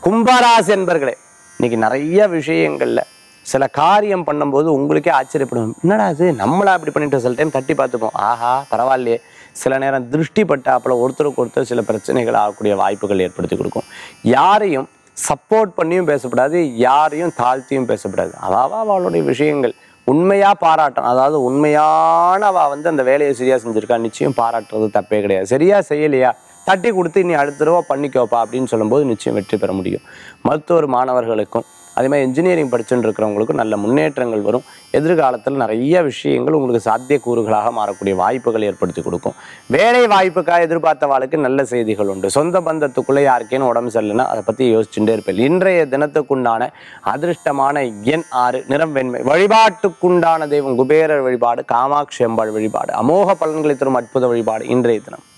கும்பராசி என்பர்களே இன்னைக்கு நிறைய விஷயங்கள்ல சில காரியம் பண்ணும்போது உங்களுக்கே ஆச்சரியப்படும் என்னடா அது நம்மளா அப்படி பண்ணிட்டு சில டைம் தட்டி பார்த்துப்போம் ஆஹா பரவாயில்லையே சில நேரம் திருஷ்டி பட்டாப்புல ஒருத்தருக்கு ஒருத்தர் சில பிரச்சனைகள் ஆகக்கூடிய வாய்ப்புகள் ஏற்படுத்தி கொடுக்கும் யாரையும் சப்போர்ட் பண்ணியும் பேசக்கூடாது யாரையும் தாழ்த்தியும் பேசக்கூடாது அவாவா அவளுடைய விஷயங்கள் உண்மையா பாராட்டும் அதாவது உண்மையான அவ வந்து அந்த வேலையை சரியா செஞ்சிருக்கா நிச்சயம் பாராட்டுறது தப்பே கிடையாது சரியா செய்யலையா தட்டி கொடுத்து நீ அடுத்த தடவை பண்ணிக்கோப்பா அப்படின்னு சொல்லும்போது நிச்சயம் வெற்றி பெற முடியும் மருத்துவர் மாணவர்களுக்கும் அதே மாதிரி இன்ஜினியரிங் படிச்சுட்டு இருக்கிறவங்களுக்கும் நல்ல முன்னேற்றங்கள் வரும் எதிர்காலத்தில் நிறைய விஷயங்கள் உங்களுக்கு சாத்தியக்கூறுகளாக மாறக்கூடிய வாய்ப்புகள் ஏற்படுத்தி கொடுக்கும் வேலை வாய்ப்புக்காக எதிர்பார்த்தவாளுக்கு நல்ல செய்திகள் உண்டு சொந்த பந்தத்துக்குள்ளே யாருக்கேனும் உடம்பு சரியில்லைன்னா அதை பற்றி யோசிச்சுட்டே இருப்பேன் இன்றைய தினத்துக்குண்டான அதிர்ஷ்டமான எண் ஆறு நிறம் வெண்மை வழிபாட்டுக்குண்டான தெய்வம் குபேரர் வழிபாடு காமாட்சி அம்பாள் வழிபாடு அமோக பலன்களை தரும் அற்புத வழிபாடு இன்றைய தினம்